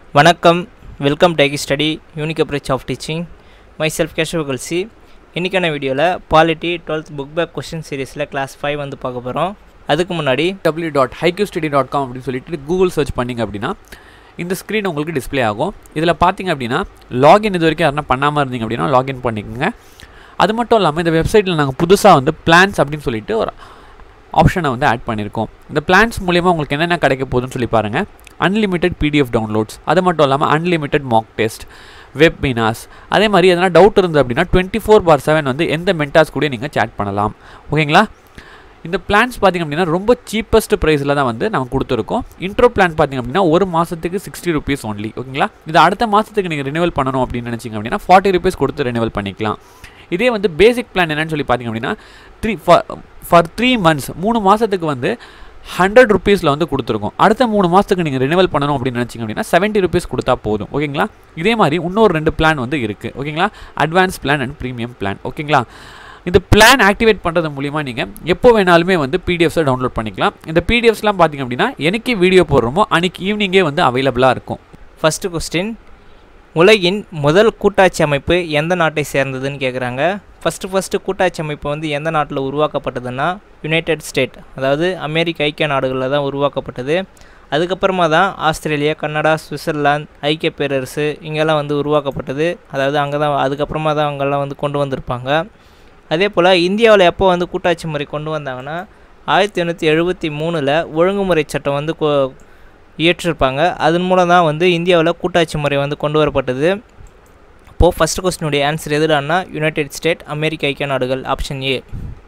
வணக்கம் welcome to IQ study unique approach of teaching myself Keshava Kalsi இன்றைக்கான வீடியோவில் polity twelfth book back question சீரீஸில் class five வந்து பார்க்க போகிறோம் அதுக்கு முன்னாடி W dot IQ study dot com அப்படின்னு சொல்லிட்டு கூகுள் சர்ச் பண்ணிங்க அப்படின்னா இந்த ஸ்க்ரீன் உங்களுக்கு டிஸ்ப்ளே ஆகும் இதில் பார்த்தீங்க அப்படின்னா லாகின் இது வரைக்கும் யாருன்னா பண்ணாமல் இருந்தீங்க அப்படின்னா லாகின் பண்ணிக்கோங்க அது மட்டும் இல்லாமல் இந்த வெப்சைட்டில் நாங்கள் புதுசாக வந்து பிளான்ஸ் அப்படின்னு சொல்லிட்டு ஒரு ஆப்ஷனை வந்து ஆட் பண்ணியிருக்கோம் இந்த பிளான்ஸ் மூலிமா உங்களுக்கு என்னென்ன கிடைக்க போகுதுன்னு சொல்லி பாருங்கள் அன்லிமிட்டெட் பிடிஎஃப் டவுன்லோட்ஸ் அது மட்டும் இல்லாமல் அன்லிமிட்டெட் மாக் டெஸ்ட் வெப்பினாஸ் அதே மாதிரி எதனா டவுட் இருந்தது அப்படின்னா டுவெண்ட்டி ஃபோர் பார் செவன் வந்து எந்த மென்டாஸ் கூட நீங்கள் சேட் பண்ணலாம் ஓகேங்களா இந்த பிளான்ஸ் பார்த்திங்க அப்படின்னா ரொம்ப சீப்பஸ்ட் ப்ரைஸில் தான் வந்து நம்ம கொடுத்துருக்கோம் இன்ட்ரோ பிளான் பார்த்திங்க அப்படின்னா ஒரு மாதத்துக்கு சிக்ஸ்டி ருபீஸ் ஒன்லி ஓகேங்களா இது அடுத்த மாதத்துக்கு நீங்கள் ரினிவல் பண்ணணும் அப்படின்னு நினச்சிங்க அப்படின்னா ஃபார்ட்டி ருபீஸ் கொடுத்து ரினிவல் பண்ணிக்கலாம் இதே வந்து பேசிக் பிளான் என்னன்னு சொல்லி பார்த்திங்க அப்படின்னா த்ரீ ஃபார் த்ரீ மந்த்ஸ் மூணு மாதத்துக்கு வந்து ஹண்ட்ரட் ருபீஸில் வந்து கொடுத்துருக்கோம் அடுத்த மூணு மாதத்துக்கு நீங்கள் ரினிவல் பண்ணணும் அப்படின்னு நினச்சிங்க அப்படின்னா செவன்ட்டி ருபீஸ் கொடுத்தா போதும் ஓகேங்களா இதே மாதிரி இன்னொரு ரெண்டு பிளான் வந்து இருக்குது ஓகேங்களா advance plan and premium plan ஓகேங்களா இந்த பிளான் ஆக்டிவேட் பண்ணுறது மூலிமா நீங்கள் எப்போ வேணாலுமே வந்து பிடிஎஃப்ஸை டவுன்லோட் பண்ணிக்கலாம் இந்த பிடிஎஃப்ஸ்லாம் பார்த்திங்க அப்படின்னா எனக்கு வீடியோ போடுறோமோ அன்றைக்கி ஈவினிங்கே வந்து அவைலபிளாக இருக்கும் ஃபஸ்ட்டு கொஸ்டின் உலகின் முதல் கூட்டாட்சி அமைப்பு எந்த நாட்டை சேர்ந்ததுன்னு கேட்குறாங்க ஃபஸ்ட்டு ஃபஸ்ட்டு கூட்டாட்சி அமைப்பு வந்து எந்த நாட்டில் உருவாக்கப்பட்டதுன்னா யுனைடெட் ஸ்டேட் அதாவது அமெரிக்க ஐக்கிய நாடுகளில் தான் உருவாக்கப்பட்டது அதுக்கப்புறமா தான் ஆஸ்திரேலியா கனடா சுவிட்சர்லாந்து ஐக்கிய பேரரசு இங்கெல்லாம் வந்து உருவாக்கப்பட்டது அதாவது அங்கே தான் அதுக்கப்புறமா தான் அங்கெல்லாம் வந்து கொண்டு வந்திருப்பாங்க அதே போல் இந்தியாவில் எப்போ வந்து கூட்டாட்சி முறை கொண்டு வந்தாங்கன்னா ஆயிரத்தி எண்ணூற்றி எழுபத்தி மூணில் ஒழுங்குமுறை சட்டம் வந்து இயற்றிருப்பாங்க அதன் மூலம் தான் வந்து இந்தியாவில் கூட்டாட்சி முறை வந்து கொண்டு வரப்பட்டது இப்போது ஃபஸ்ட் கொஸ்டினுடைய ஆன்சர் எதுடான்னா யுனைடெட் ஸ்டேட் அமெரிக்க ஐக்கிய நாடுகள் ஆப்ஷன் ஏ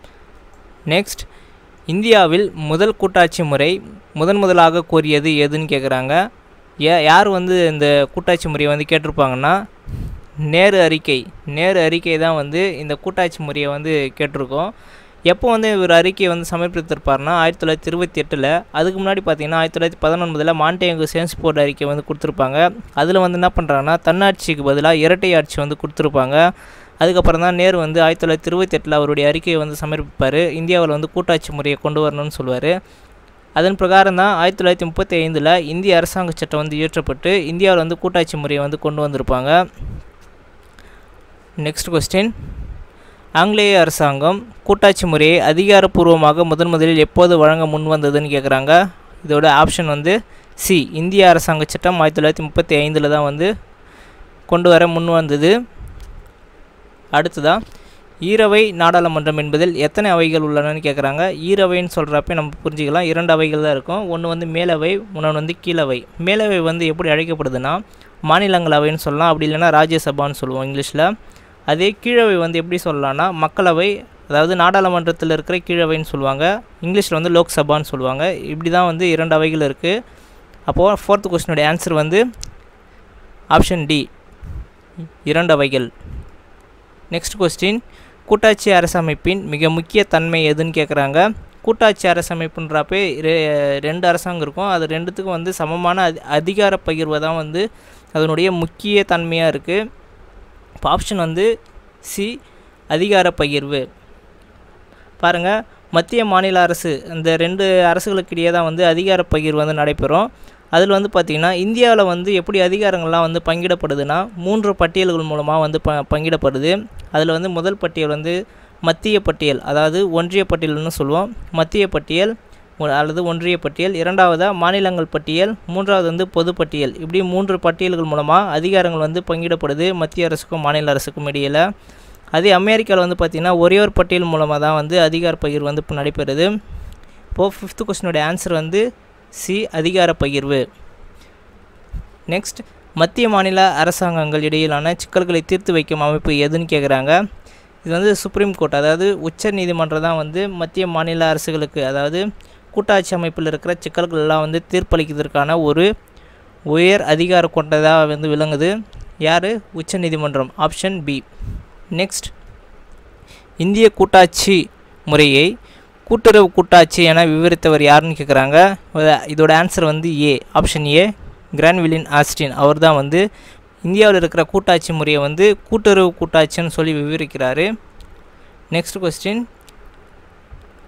நெக்ஸ்ட் இந்தியாவில் முதல் கூட்டாட்சி முறை முதன் முதலாக கோரியது எதுன்னு கேட்குறாங்க ஏ யார் வந்து இந்த கூட்டாட்சி முறையை வந்து கேட்டிருப்பாங்கன்னா நேரு அறிக்கை நேரு அறிக்கை தான் வந்து இந்த கூட்டாட்சி முறையை வந்து கேட்டிருக்கோம் எப்போ வந்து இவர் அறிக்கையை வந்து சமர்ப்பித்திருப்பார்னா ஆயிரத்தி தொள்ளாயிரத்தி இருபத்தி எட்டில் அதுக்கு முன்னாடி பார்த்தீங்கன்னா ஆயிரத்தி தொள்ளாயிரத்தி பதினொன்பதில் மாண்டேங்கு சேன்ஸ் போர்டு அறிக்கை வந்து கொடுத்துருப்பாங்க அதில் வந்து என்ன பண்ணுறாங்கன்னா தன்னாட்சிக்கு பதிலாக இரட்டை ஆட்சி வந்து கொடுத்துருப்பாங்க அதுக்கப்புறம் தான் நேரு வந்து ஆயிரத்தி தொள்ளாயிரத்தி இருபத்தி எட்டில் அவருடைய அறிக்கையை வந்து சமர்ப்பிப்பார் இந்தியாவில் வந்து கூட்டாட்சி முறையை கொண்டு வரணும்னு சொல்லுவார் அதன் பிரகாரம் தான் ஆயிரத்தி தொள்ளாயிரத்தி முப்பத்தி ஐந்தில் இந்திய அரசாங்க சட்டம் வந்து இயற்றப்பட்டு இந்தியாவில் வந்து கூட்டாட்சி முறையை வந்து கொண்டு வந்திருப்பாங்க நெக்ஸ்ட் கொஸ்டின் ஆங்கிலேய அரசாங்கம் கூட்டாட்சி முறையை அதிகாரப்பூர்வமாக முதன் முதலில் எப்போது வழங்க முன் வந்ததுன்னு கேட்குறாங்க இதோட ஆப்ஷன் வந்து சி இந்திய அரசாங்க சட்டம் ஆயிரத்தி தொள்ளாயிரத்தி முப்பத்தி ஐந்தில் தான் வந்து கொண்டு வர முன் வந்தது அடுத்ததாக ஈரவை நாடாளுமன்றம் என்பதில் எத்தனை அவைகள் உள்ளனன்னு கேட்குறாங்க ஈரவைன்னு சொல்கிறப்ப நம்ம புரிஞ்சிக்கலாம் இரண்டு அவைகள் தான் இருக்கும் ஒன்று வந்து மேலவை இன்னொன்று வந்து கீழவை மேலவை வந்து எப்படி அழைக்கப்படுதுன்னா மாநிலங்களவைன்னு சொல்லலாம் அப்படி இல்லைன்னா ராஜ்யசபான்னு சொல்லுவோம் இங்கிலீஷில் அதே கீழவை வந்து எப்படி சொல்லலாம்னா மக்களவை அதாவது நாடாளுமன்றத்தில் இருக்கிற கீழவைன்னு சொல்லுவாங்க இங்கிலீஷில் வந்து லோக்சபான்னு சொல்லுவாங்க இப்படி தான் வந்து இரண்டு அவைகள் இருக்குது அப்போது ஃபோர்த்து கொஸ்டினுடைய ஆன்சர் வந்து ஆப்ஷன் டி இரண்டு அவைகள் நெக்ஸ்ட் கொஸ்டின் கூட்டாட்சி அரசமைப்பின் மிக முக்கிய தன்மை எதுன்னு கேட்குறாங்க கூட்டாட்சி அரசமைப்புன்றப்பே ரெண்டு அரசாங்கம் இருக்கும் அது ரெண்டுத்துக்கும் வந்து சமமான அதி அதிகார பகிர்வு தான் வந்து அதனுடைய முக்கிய தன்மையாக இருக்குது இப்போ ஆப்ஷன் வந்து சி அதிகார பகிர்வு பாருங்கள் மத்திய மாநில அரசு இந்த ரெண்டு அரசுகளுக்கு இடையே தான் வந்து அதிகார பகிர்வு வந்து நடைபெறும் அதில் வந்து பார்த்திங்கன்னா இந்தியாவில் வந்து எப்படி அதிகாரங்கள்லாம் வந்து பங்கிடப்படுதுன்னா மூன்று பட்டியல்கள் மூலமாக வந்து ப பங்கிடப்படுது அதில் வந்து முதல் பட்டியல் வந்து மத்திய பட்டியல் அதாவது ஒன்றிய பட்டியல்னு சொல்லுவோம் மத்திய பட்டியல் அல்லது ஒன்றிய பட்டியல் இரண்டாவதாக மாநிலங்கள் பட்டியல் மூன்றாவது வந்து பொது பட்டியல் இப்படி மூன்று பட்டியல்கள் மூலமாக அதிகாரங்கள் வந்து பங்கிடப்படுது மத்திய அரசுக்கும் மாநில அரசுக்கும் இடையில் அதே அமெரிக்காவில் வந்து பார்த்திங்கன்னா ஒரே ஒரு பட்டியல் மூலமாக தான் வந்து அதிகார பகிர்வு வந்து இப்போ நடைபெறுது இப்போது ஃபிஃப்த்து கொஸ்டினுடைய ஆன்சர் வந்து சி அதிகார பகிர்வு நெக்ஸ்ட் மத்திய மாநில அரசாங்கங்கள் இடையிலான சிக்கல்களை தீர்த்து வைக்கும் அமைப்பு எதுன்னு கேட்குறாங்க இது வந்து சுப்ரீம் கோர்ட் அதாவது உச்ச நீதிமன்றம் தான் வந்து மத்திய மாநில அரசுகளுக்கு அதாவது கூட்டாட்சி அமைப்பில் இருக்கிற சிக்கல்கள்லாம் வந்து தீர்ப்பளிக்கிறதுக்கான ஒரு உயர் அதிகாரம் கொண்டதாக வந்து விளங்குது யார் உச்ச நீதிமன்றம் ஆப்ஷன் பி நெக்ஸ்ட் இந்திய கூட்டாட்சி முறையை கூட்டுறவு கூட்டாட்சி என விவரித்தவர் யாருன்னு கேட்குறாங்க இதோட ஆன்சர் வந்து ஏ ஆப்ஷன் ஏ கிரான்விலின் ஆஸ்டின் அவர் தான் வந்து இந்தியாவில் இருக்கிற கூட்டாட்சி முறையை வந்து கூட்டுறவு கூட்டாட்சின்னு சொல்லி விவரிக்கிறாரு நெக்ஸ்ட் கொஸ்டின்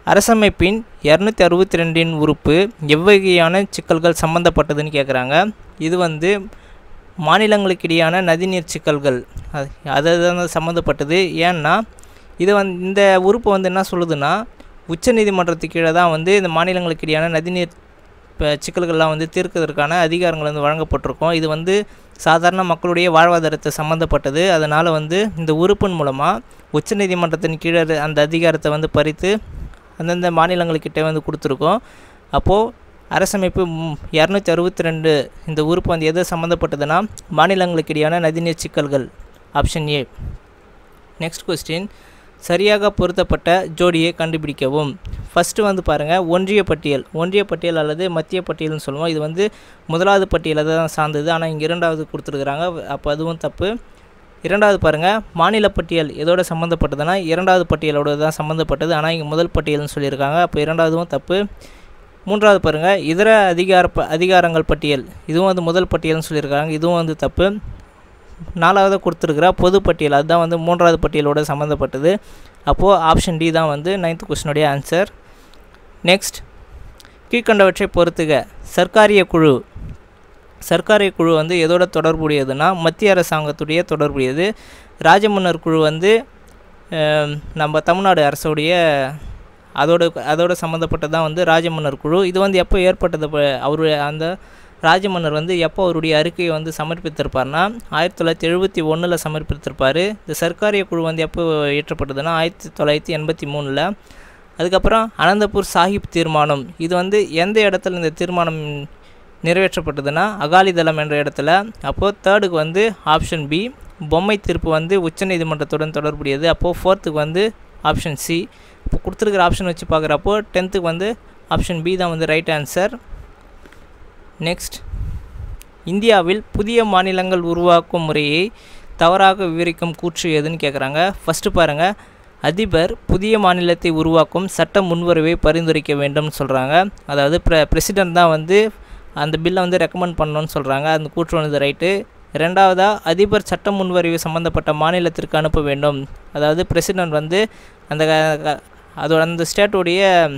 அரசமைப்பின் இரநூத்தி அறுபத்தி ரெண்டின் உறுப்பு எவ்வகையான சிக்கல்கள் சம்மந்தப்பட்டதுன்னு கேட்குறாங்க இது வந்து மாநிலங்களுக்கிடையான நதிநீர் சிக்கல்கள் அது அதை தான் சம்மந்தப்பட்டது ஏன்னா இது வந்து இந்த உறுப்பு வந்து என்ன சொல்லுதுன்னா உச்சநீதிமன்றத்துக்கு கீழே தான் வந்து இந்த மாநிலங்களுக்கிடையான நதிநீர் இப்போ சிக்கல்கள்லாம் வந்து தீர்க்கிறதுக்கான அதிகாரங்கள் வந்து வழங்கப்பட்டிருக்கும் இது வந்து சாதாரண மக்களுடைய வாழ்வாதாரத்தை சம்மந்தப்பட்டது அதனால் வந்து இந்த உறுப்பின் மூலமாக உச்சநீதிமன்றத்தின் கீழே இரு- அந்த அதிகாரத்தை வந்து பறித்து அந்தந்த மாநிலங்களுக்கிட்ட வந்து கொடுத்துருக்கோம் அப்போது அரசமைப்பு இரநூத்தி அறுபத்தி ரெண்டு இந்த உறுப்பு வந்து எது சம்மந்தப்பட்டதுன்னா மாநிலங்களுக்கிடையான நதிநீர் சிக்கல்கள் ஆப்ஷன் ஏ நெக்ஸ்ட் கொஸ்டின் சரியாக பொருத்தப்பட்ட ஜோடியை கண்டுபிடிக்கவும் ஃபஸ்ட்டு வந்து பாருங்கள் ஒன்றிய பட்டியல் ஒன்றிய பட்டியல் அல்லது மத்திய பட்டியல்னு சொல்லுவோம் இது வந்து முதலாவது பட்டியலை தான் சார்ந்தது ஆனால் இங்கே இரண்டாவது கொடுத்துருக்குறாங்க அப்போ அதுவும் தப்பு இரண்டாவது பாருங்கள் மாநில பட்டியல் எதோட சம்மந்தப்பட்டதுன்னா இரண்டாவது பட்டியலோட தான் சம்மந்தப்பட்டது ஆனால் இங்கே முதல் பட்டியல்னு சொல்லியிருக்காங்க அப்போ இரண்டாவதும் தப்பு மூன்றாவது பாருங்கள் இதர அதிகார ப அதிகாரங்கள் பட்டியல் இதுவும் வந்து முதல் பட்டியல்னு சொல்லியிருக்காங்க இதுவும் வந்து தப்பு நாலாவது கொடுத்துருக்குற பொது பட்டியல் அதுதான் வந்து மூன்றாவது பட்டியலோட சம்மந்தப்பட்டது அப்போது ஆப்ஷன் டி தான் வந்து நைன்த் கொஸ்டினுடைய ஆன்சர் நெக்ஸ்ட் கீழ்கண்டவற்றை பொறுத்துக சர்க்காரிய குழு சர்க்காரிய குழு வந்து எதோட தொடர்புடையதுன்னா மத்திய அரசாங்கத்துடைய தொடர்புடையது ராஜமன்னர் குழு வந்து அஹ், நம்ம தமிழ்நாடு அரசுடைய அதோட அதோட சம்மந்தப்பட்டது தான் வந்து ராஜமன்னர் குழு இது வந்து எப்போ ஏற்பட்டது ப- அவருடைய அந்த ராஜமன்னர் வந்து எப்போ அவருடைய அறிக்கையை வந்து சமர்ப்பித்திருப்பார்னா ஆயிரத்தி தொள்ளாயிரத்தி எழுபத்தி ஒன்றில் சமர்ப்பித்திருப்பார் இந்த சர்க்காரிய குழு வந்து எப்போ ஏற்றப்பட்டதுன்னா ஆயிரத்தி தொள்ளாயிரத்தி எண்பத்தி மூணில் அதுக்கப்புறம் அனந்தபூர் சாஹிப் தீர்மானம் இது வந்து எந்த இடத்துல இந்த தீர்மானம் நிறைவேற்றப்பட்டதுன்னா அகாலிதளம் என்ற இடத்துல அப்போது தேர்டுக்கு வந்து ஆப்ஷன் பி பொம்மை தீர்ப்பு வந்து உச்சநீதிமன்றத்துடன் தொடர்புடையது அப்போது ஃபோர்த்துக்கு வந்து ஆப்ஷன் சி இப்போ கொடுத்துருக்குற ஆப்ஷன் வச்சு பார்க்குறப்போ டென்த்துக்கு வந்து ஆப்ஷன் பி தான் வந்து ரைட் ஆன்சர் நெக்ஸ்ட் இந்தியாவில் புதிய மாநிலங்கள் உருவாக்கும் முறையை தவறாக விவரிக்கும் கூற்று எதுன்னு கேட்குறாங்க ஃபஸ்ட்டு பாருங்கள் அதிபர் புதிய மாநிலத்தை உருவாக்கும் சட்ட முன்வரைவை பரிந்துரைக்க வேண்டும்னு சொல்கிறாங்க அதாவது ப்ர பிரசிடென்ட் தான் வந்து அந்த பில்லை வந்து ரெக்கமெண்ட் பண்ணணும்னு சொல்கிறாங்க அந்த கூற்று வந்து ரைட்டு ரெண்டாவதாக அதிபர் சட்ட முன்வரைவு சம்மந்தப்பட்ட மாநிலத்திற்கு அனுப்ப வேண்டும் அதாவது பிரசிடென்ட் வந்து அந்த க- க- அதோட அந்த ஸ்டேட்டுடைய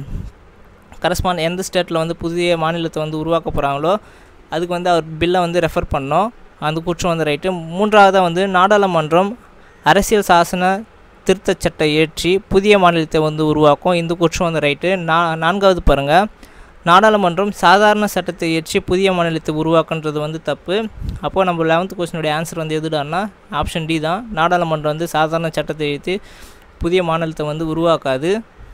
கரஸ்பாண்ட் எந்த ஸ்டேட்டில் வந்து புதிய மாநிலத்தை வந்து உருவாக்க போகிறாங்களோ அதுக்கு வந்து அவர் பில்லை வந்து ரெஃபர் பண்ணோம் அந்த குற்றம் வந்து ரைட்டு மூன்றாவதாக வந்து நாடாளுமன்றம் அரசியல் சாசன திருத்தச் சட்டை ஏற்றி புதிய மாநிலத்தை வந்து உருவாக்கும் இந்த குற்றம் வந்து ரைட்டு நா நான்காவது பாருங்கள் நாடாளுமன்றம் சாதாரண சட்டத்தை ஏற்றி புதிய மாநிலத்தை உருவாக்குன்றது வந்து தப்பு அப்போது நம்ம லெவன்த் கொஸ்டினுடைய ஆன்சர் வந்து எதுடான்னா ஆப்ஷன் டி தான் நாடாளுமன்றம் வந்து சாதாரண சட்டத்தை ஏற்றி புதிய மாநிலத்தை வந்து உருவாக்காது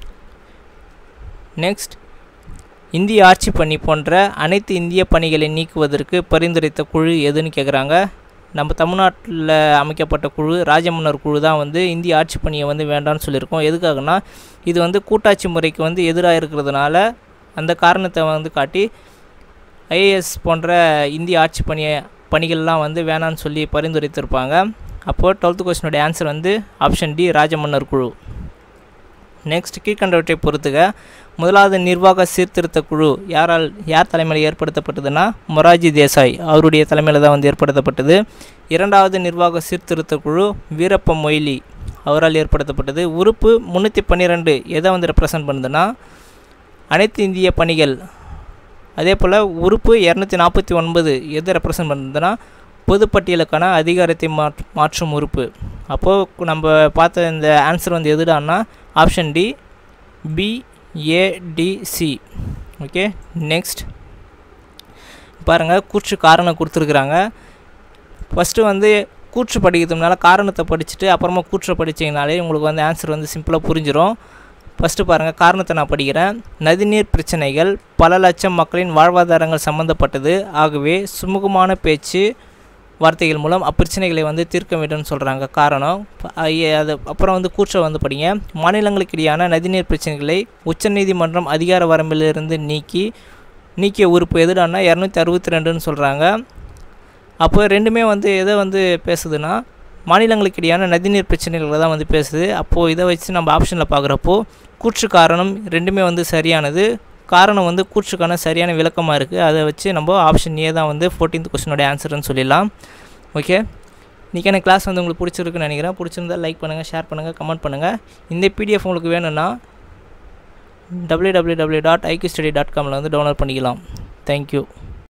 நெக்ஸ்ட் இந்திய ஆட்சி பணி போன்ற அனைத்து இந்திய பணிகளை நீக்குவதற்கு பரிந்துரைத்த குழு எதுன்னு கேட்குறாங்க நம்ம தமிழ்நாட்டில் அமைக்கப்பட்ட குழு ராஜமன்னர் குழு தான் வந்து இந்திய ஆட்சி பணியை வந்து வேண்டாம்னு சொல்லியிருக்கோம் எதுக்காகனா இது வந்து கூட்டாட்சி முறைக்கு வந்து எதிராக இருக்கிறதுனால அந்த காரணத்தை வந்து காட்டி ஐஏஎஸ் போன்ற இந்திய ஆட்சி பணியை பணிகள்லாம் வந்து வேணான்னு சொல்லி பரிந்துரைத்திருப்பாங்க அப்போது டுவெல்த்து கொஸ்டினுடைய ஆன்சர் வந்து ஆப்ஷன் டி ராஜமன்னர் குழு நெக்ஸ்ட் கீழ்கண்டவற்றை பொறுத்துக முதலாவது நிர்வாக சீர்திருத்த குழு யாரால் யார் தலைமையில் ஏற்படுத்தப்பட்டதுன்னா மொராஜி தேசாய் அவருடைய தலைமையில் தான் வந்து ஏற்படுத்தப்பட்டது இரண்டாவது நிர்வாக சீர்திருத்த குழு வீரப்ப மொய்லி அவரால் ஏற்படுத்தப்பட்டது உறுப்பு முந்நூற்றி பன்னிரெண்டு எதை வந்து ரெப்ரசன்ட் பண்ணுதுன்னா அனைத்து இந்திய பணிகள் அதே போல் உறுப்பு இரநூத்தி நாற்பத்தி ஒன்பது எதை ரெப்ரசன்ட் பண்ணுதுன்னா பொதுப்பட்டியலுக்கான அதிகாரத்தை மாற்று மாற்றும் உறுப்பு அப்போது நம்ம பார்த்த இந்த ஆன்சர் வந்து எதுடான்னா option D B A D C okay next பாருங்கள் கூற்று காரணம் கொடுத்துருக்குறாங்க ஃபஸ்ட்டு வந்து கூற்று படிக்கிறதுனால காரணத்தை படிச்சுட்டு அப்புறமா கூற்றை படிச்சிங்கனாலே உங்களுக்கு வந்து ஆன்சர் வந்து சிம்பிளாக புரிஞ்சிடும் ஃபஸ்ட்டு பாருங்கள் காரணத்தை நான் படிக்கிறேன் நதிநீர் பிரச்சனைகள் பல லட்சம் மக்களின் வாழ்வாதாரங்கள் சம்மந்தப்பட்டது ஆகவே சுமூகமான பேச்சு வார்த்தைகள் மூலம் அப்பிரச்சனைகளை வந்து தீர்க்க வேண்டும்னு சொல்கிறாங்க காரணம் ப- ஐய- அது அப்புறம் வந்து கூற்றை வந்து படிங்க மாநிலங்களுக்கு இடையான நதிநீர் பிரச்சனைகளை உச்சநீதிமன்றம் அதிகார வரம்பிலிருந்து நீக்கி நீக்கிய உறுப்பு எதுடான்னா இரநூத்தி அறுபத்தி ரெண்டுன்னு சொல்கிறாங்க அப்போ ரெண்டுமே வந்து எதை வந்து பேசுதுன்னா மாநிலங்களுக்கு இடையான நதிநீர் பிரச்சனைகளை தான் வந்து பேசுது அப்போது இதை வச்சு நம்ம ஆப்ஷனில் பார்க்குறப்போ கூற்று காரணம் ரெண்டுமே வந்து சரியானது காரணம் வந்து கூற்றுக்கான சரியான விளக்கமாக இருக்குது அதை வச்சு நம்ம ஆப்ஷன் ஏ தான் வந்து ஃபோர்டீன்த் கொஸ்டினோட ஆன்சர்னு சொல்லிடலாம் ஓகே இன்றைக்கான கிளாஸ் வந்து உங்களுக்கு பிடிச்சிருக்குன்னு நினைக்கிறேன் பிடிச்சிருந்தா லைக் பண்ணுங்கள் ஷேர் பண்ணுங்கள் கமெண்ட் பண்ணுங்கள் இந்த பிடிஎஃப் உங்களுக்கு வேணும்னா W W W dot IQ study டாட் காமில் வந்து டவுன்லோட் பண்ணிக்கலாம் தேங்க்யூ